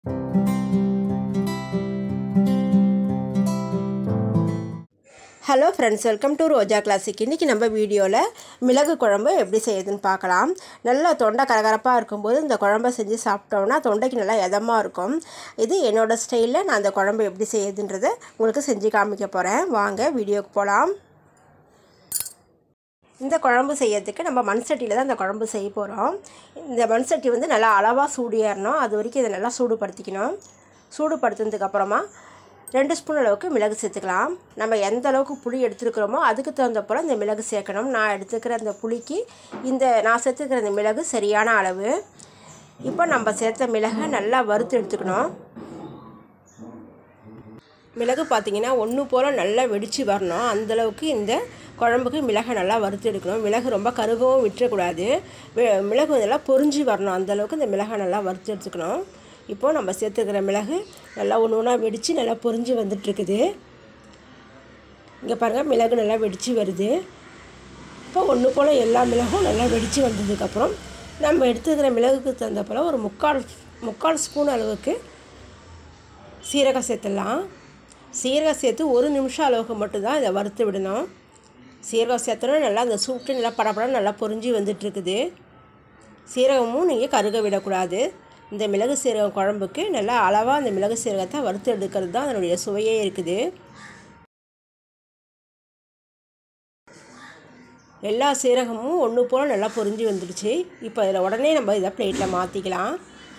hello friends welcome to Roja classic இன்றைக்கி நம்ம வீடியோவில் மிளகு குழம்பு எப்படி செய்யுதுன்னு பார்க்கலாம் நல்லா தொண்டை கரகரப்பாக இருக்கும்போது இந்த குழம்ப செஞ்சு சாப்பிட்டோம்னா தொண்டைக்கு நல்லா இதமாக இருக்கும் இது என்னோடய ஸ்டைலில் நான் அந்த குழம்பு எப்படி செய்யுதுன்றதை உங்களுக்கு செஞ்சு காமிக்க போகிறேன் வாங்க வீடியோக்கு போகலாம் இந்த குழம்பு செய்யறதுக்கு நம்ம மண் சட்டியில் தான் இந்த குழம்பு செய்ய போகிறோம் இந்த மண் சட்டி வந்து நல்லா அளவாக சூடு ஏறணும் அது வரைக்கும் இதை நல்லா சூடுபடுத்திக்கணும் சூடுபடுத்தினதுக்கப்புறமா ரெண்டு ஸ்பூன் அளவுக்கு மிளகு சேர்த்துக்கலாம் நம்ம எந்த அளவுக்கு புளி எடுத்துருக்கிறோமோ அதுக்கு தகுந்த போல் இந்த மிளகு சேர்க்கணும் நான் எடுத்துக்கிற அந்த புளிக்கு இந்த நான் சேர்த்துக்கிற இந்த மிளகு சரியான அளவு இப்போ நம்ம சேர்த்த மிளகை நல்லா வறுத்து எடுத்துக்கணும் மிளகு பார்த்திங்கன்னா ஒன்று போல் நல்லா வெடித்து வரணும் அந்தளவுக்கு இந்த குழம்புக்கு மிளகை நல்லா வறுத்து எடுக்கணும் மிளகு ரொம்ப கருகவும் விட்டுறக்கூடாது மிளகு நல்லா பொறிஞ்சு வரணும் அந்தளவுக்கு இந்த மிளகை நல்லா வறுத்து எடுத்துக்கணும் இப்போது நம்ம சேர்த்துக்கிற மிளகு நல்லா ஒன்று ஒன்றா வெடித்து நல்லா பொறிஞ்சு வந்துட்டுருக்குது இங்கே பாருங்கள் மிளகு நல்லா வெடித்து வருது இப்போ ஒன்று போல் எல்லா மிளகும் நல்லா வெடித்து வந்ததுக்கப்புறம் நம்ம எடுத்துக்கிற மிளகுக்கு தகுந்த போல் ஒரு முக்கால் முக்கால் ஸ்பூன் அளவுக்கு சீரகம் சேர்த்துடலாம் சீரகம் சேர்த்து ஒரு நிமிஷம் அளவுக்கு மட்டும்தான் இதை வறுத்து விடணும் சீரகம் சேர்த்தோன்னா நல்லா அந்த சூட்டு நல்லா படப்படம் நல்லா பொறிஞ்சி வந்துட்டுருக்குது சீரகமும் நீங்கள் கருக விடக்கூடாது இந்த மிளகு சீரகம் குழம்புக்கு நல்லா அளவாக அந்த மிளகு சீரகத்தை வறுத்து எடுக்கிறது தான் அதனுடைய சுவையே இருக்குது எல்லா சீரகமும் ஒன்று போல் நல்லா பொரிஞ்சு வந்துடுச்சு இப்போ இதில் உடனே நம்ம இதை பிளேட்டில் மாற்றிக்கலாம்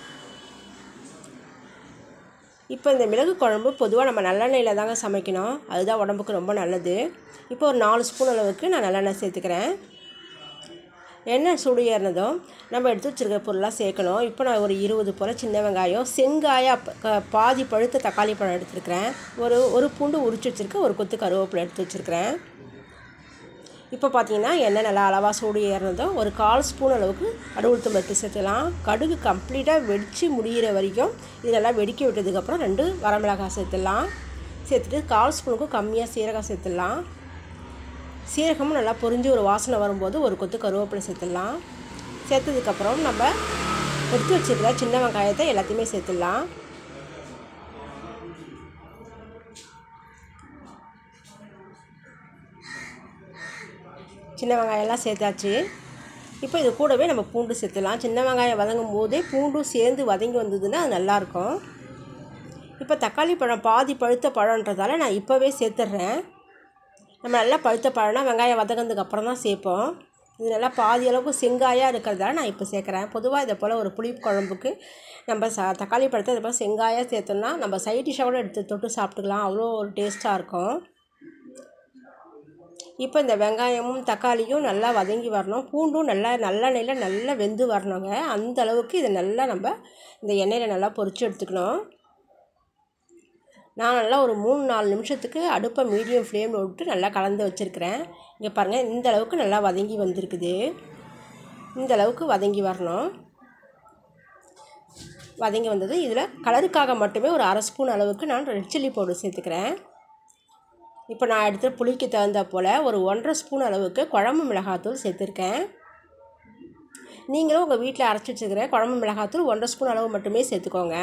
இப்போ இந்த மிளகு குழம்பு பொதுவாக நம்ம நல்லெண்ணெயில் தாங்க சமைக்கணும் அதுதான் உடம்புக்கு ரொம்ப நல்லது இப்போ ஒரு நாலு ஸ்பூன் அளவுக்கு நான் நல்லெண்ணெய் சேர்த்துக்கிறேன் எண்ணெய் சுடு ஏறினதும் நம்ம எடுத்து வச்சுருக்க பொருளாக சேர்க்கணும் இப்போ நான் ஒரு இருபது போல் சின்ன வெங்காயம் செங்காயாக பாதி பழுத்த தக்காளி பழம் எடுத்துருக்கிறேன் ஒரு ஒரு பூண்டு உரிச்சு வச்சுருக்கேன் ஒரு கொத்து கருவேப்பிலை எடுத்து வச்சுருக்கிறேன் இப்போ பார்த்தீங்கன்னா எண்ணெய் நல்லா அளவாக சூடு ஏறினதும் ஒரு கால் ஸ்பூன் அளவுக்கு கடுகுளுத்தம் பருப்பு சேர்த்துக்கலாம் கடுகு கம்ப்ளீட்டாக வெடித்து முடிகிற வரைக்கும் இது நல்லா வெடிக்க விட்டதுக்கப்புறம் ரெண்டு வரமிளகாய் சேர்த்துடலாம் சேர்த்துட்டு கால் ஸ்பூனுக்கும் கம்மியாக சீரகம் சேர்த்துடலாம் சீரகமும் நல்லா பொரிஞ்சு ஒரு வாசனை வரும்போது ஒரு கொத்து கருவேப்பிலை சேர்த்துடலாம் சேர்த்ததுக்கப்புறம் நம்ம எடுத்து வச்சுருக்கிற சின்ன வெங்காயத்தை எல்லாத்தையுமே சேர்த்துடலாம் சின்ன வெங்காயம்லாம் சேர்த்தாச்சு இப்போ இது கூடவே நம்ம பூண்டு சேர்த்துலாம் சின்ன வெங்காயம் வதங்கும் போதே பூண்டும் சேர்ந்து வதங்கி வந்ததுன்னா அது நல்லாயிருக்கும் இப்போ தக்காளி பழம் பாதி பழுத்த பழன்றதால நான் இப்போவே சேர்த்துட்றேன் நம்ம நல்லா பழுத்த பழம்னா வெங்காயம் வதங்கினதுக்கு அப்புறம் தான் சேர்ப்போம் இது நல்லா பாதி அளவுக்கு செங்காயாக இருக்கிறதால நான் இப்போ சேர்க்குறேன் பொதுவாக இதை போல் ஒரு புளி குழம்புக்கு நம்ம ச தக்காளி பழத்தை இதை போல் செங்காயாக சேர்த்தோம்னா நம்ம சைட் டிஷ்ஷாக கூட எடுத்து தொட்டு சாப்பிட்டுக்கலாம் அவ்வளோ ஒரு டேஸ்ட்டாக இருக்கும் இப்போ இந்த வெங்காயமும் தக்காளியும் நல்லா வதங்கி வரணும் பூண்டும் நல்லா நல்லெண்ணெயில் நல்லா வெந்து வரணுங்க அந்த அளவுக்கு இதை நல்லா நம்ம இந்த எண்ணெயில் நல்லா பொரித்து எடுத்துக்கணும் நான் நல்லா ஒரு மூணு நாலு நிமிஷத்துக்கு அடுப்பை மீடியம் ஃப்ளேமில் விட்டு நல்லா கலந்து வச்சுருக்கிறேன் இங்கே பாருங்கள் இந்த அளவுக்கு நல்லா வதங்கி வந்திருக்குது இந்த அளவுக்கு வதங்கி வரணும் வதங்கி வந்தது இதில் கலருக்காக மட்டுமே ஒரு அரை ஸ்பூன் அளவுக்கு நான் ரெட் சில்லி பவுடர் சேர்த்துக்கிறேன் இப்போ நான் எடுத்த புளிக்கு தகுந்த போல் ஒரு ஒன்றரை ஸ்பூன் அளவுக்கு குழம்பு மிளகாத்தூள் சேர்த்துருக்கேன் நீங்களும் உங்கள் வீட்டில் அரைச்சி வச்சுக்கிற குழம்பு மிளகாத்தூள் ஒன்றரை ஸ்பூன் அளவு மட்டுமே சேர்த்துக்கோங்க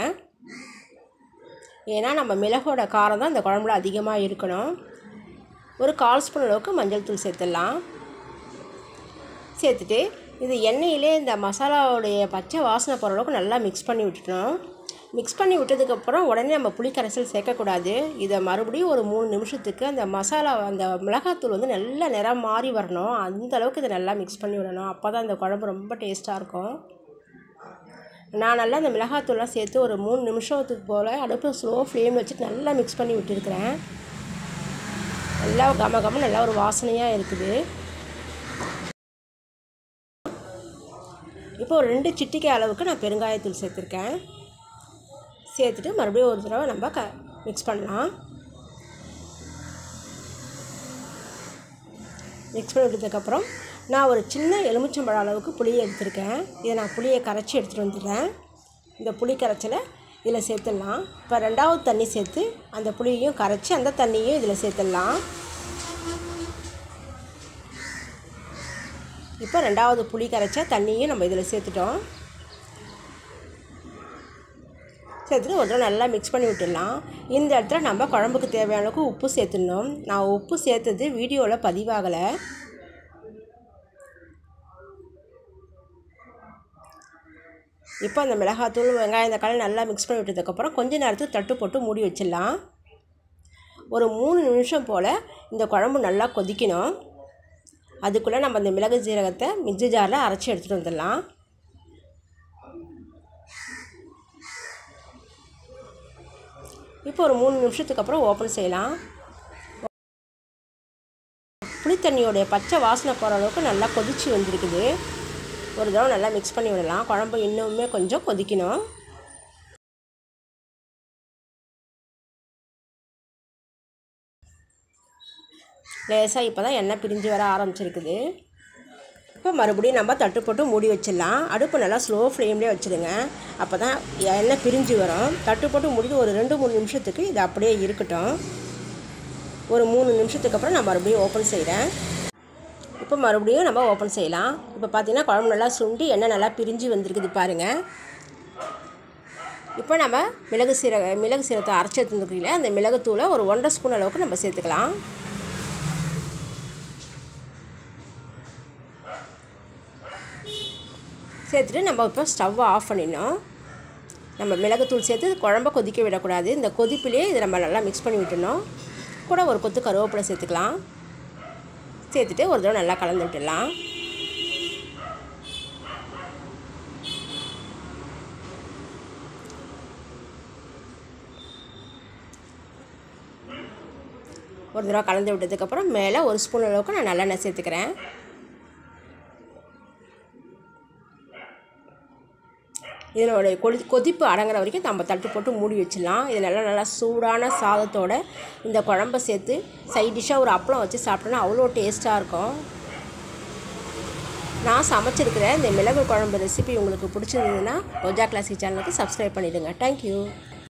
ஏன்னா நம்ம மிளகோட காரம் தான் இந்த குழம்புல அதிகமாக இருக்கணும் ஒரு கால் ஸ்பூன் அளவுக்கு மஞ்சள் தூள் சேர்த்துடலாம் சேர்த்துட்டு இது எண்ணெயிலே இந்த மசாலாவுடைய பச்சை வாசனை போகிற அளவுக்கு நல்லா மிக்ஸ் பண்ணி விட்டுட்டோம் மிக்ஸ் பண்ணி விட்டதுக்கப்புறம் உடனே நம்ம புளி கரைசல் சேர்க்கக்கூடாது இதை மறுபடியும் ஒரு மூணு நிமிஷத்துக்கு அந்த மசாலா அந்த மிளகாத்தூள் வந்து நல்ல நிறம் மாறி வரணும் அந்த அளவுக்கு இதை நல்லா மிக்ஸ் பண்ணி விடணும் அப்போ தான் இந்த குழம்பு ரொம்ப டேஸ்ட்டாக இருக்கும் நான் நல்லா இந்த மிளகாத்தூள்லாம் சேர்த்து ஒரு மூணு நிமிஷத்துக்கு போல் அடுப்பு ஸ்லோ ஃப்ளேம் வச்சுட்டு நல்லா மிக்ஸ் பண்ணி விட்டுருக்குறேன் நல்லா கம கம நல்லா ஒரு வாசனையாக இருக்குது இப்போ ஒரு ரெண்டு சிட்டிக்கை அளவுக்கு நான் பெருங்காயத்தூள் சேர்த்துருக்கேன் சேர்த்துட்டு மறுபடியும் ஒரு தடவை நம்ம க மிக்ஸ் பண்ணலாம் மிக்ஸ் பண்ணி விட்டதுக்கப்புறம் நான் ஒரு சின்ன எலுமிச்சம்பழம் அளவுக்கு புளியை எடுத்திருக்கேன் இதை நான் புளியை கரைச்சி எடுத்துகிட்டு வந்துடுறேன் இந்த புளி கரைச்சலை இதில் சேர்த்துடலாம் இப்போ ரெண்டாவது தண்ணி சேர்த்து அந்த புளியையும் கரைச்சி அந்த தண்ணியும் இதில் சேர்த்துடலாம் இப்போ ரெண்டாவது புளி கரைச்ச தண்ணியும் நம்ம இதில் சேர்த்துட்டோம் சேர்த்துட்டு ஒரு தடவை நல்லா மிக்ஸ் பண்ணி விட்டுடலாம் இந்த இடத்துல நம்ம குழம்புக்கு தேவையான அளவுக்கு உப்பு சேர்த்துடணும் நான் உப்பு சேர்த்தது வீடியோவில் பதிவாகலை இப்போ அந்த மிளகாத்தூள் வெங்காயம் தக்காளி நல்லா மிக்ஸ் பண்ணி விட்டதுக்கப்புறம் கொஞ்ச நேரத்துக்கு தட்டு போட்டு மூடி வச்சிடலாம் ஒரு மூணு நிமிஷம் போல் இந்த குழம்பு நல்லா கொதிக்கணும் அதுக்குள்ளே நம்ம அந்த மிளகு ஜீரகத்தை மிக்ஸி ஜாரில் அரைச்சி எடுத்துகிட்டு வந்துடலாம் இப்போ ஒரு மூணு நிமிஷத்துக்கு அப்புறம் ஓப்பன் செய்யலாம் புளித்தண்ணியோடைய பச்சை வாசனை போகிற அளவுக்கு நல்லா கொதிச்சு வந்திருக்குது ஒரு தடவை நல்லா மிக்ஸ் பண்ணி விடலாம் குழம்பு இன்னுமே கொஞ்சம் கொதிக்கணும் லேசாக இப்போ தான் எண்ணெய் பிரிஞ்சு வர ஆரம்பிச்சிருக்குது இப்போ மறுபடியும் நம்ம தட்டு போட்டு மூடி வச்சிடலாம் அடுப்பு நல்லா ஸ்லோ ஃப்ளேம்லேயே வச்சுடுங்க அப்போ தான் எண்ணெய் பிரிஞ்சு வரும் தட்டு போட்டு மூடிட்டு ஒரு ரெண்டு மூணு நிமிஷத்துக்கு இது அப்படியே இருக்கட்டும் ஒரு மூணு நிமிஷத்துக்கு அப்புறம் நான் மறுபடியும் ஓப்பன் செய்கிறேன் இப்போ மறுபடியும் நம்ம ஓப்பன் செய்யலாம் இப்போ பார்த்தீங்கன்னா குழம்பு நல்லா சுண்டி எண்ணெய் நல்லா பிரிஞ்சு வந்திருக்குது பாருங்கள் இப்போ நம்ம மிளகு சீரக மிளகு சீரகத்தை அரைச்சி எடுத்துருக்கீங்களே அந்த மிளகுத்தூளை ஒரு ஒன்றரை ஸ்பூன் அளவுக்கு நம்ம சேர்த்துக்கலாம் சேர்த்துட்டு நம்ம இப்போ ஸ்டவ்வை ஆஃப் பண்ணிடணும் நம்ம மிளகுத்தூள் சேர்த்து குழம்ப கொதிக்க விடக்கூடாது இந்த கொதிப்பிலே இதை நம்ம நல்லா மிக்ஸ் பண்ணி விட்டுணும் கூட ஒரு கொத்து கருவேப்பிலை சேர்த்துக்கலாம் சேர்த்துட்டு ஒரு தடவை நல்லா கலந்து விட்டுடலாம் ஒரு தடவை கலந்து விட்டதுக்கப்புறம் மேலே ஒரு ஸ்பூன் அளவுக்கு நான் நல்லெண்ணெய் சேர்த்துக்கிறேன் இதனுடைய கொதி கொதிப்பு அடங்குற வரைக்கும் நம்ம தட்டு போட்டு மூடி வச்சிடலாம் இது நல்லா நல்லா சூடான சாதத்தோட இந்த குழம்ப சேர்த்து சைட் டிஷ்ஷாக ஒரு அப்பளம் வச்சு சாப்பிட்டோன்னா அவ்வளோ டேஸ்ட்டாக இருக்கும் நான் சமைச்சிருக்கிற இந்த மிளகு குழம்பு ரெசிபி உங்களுக்கு பிடிச்சிருந்ததுன்னா ரோஜா கிளாசிக் சேனலுக்கு சப்ஸ்கிரைப் பண்ணிவிடுங்க தேங்க்யூ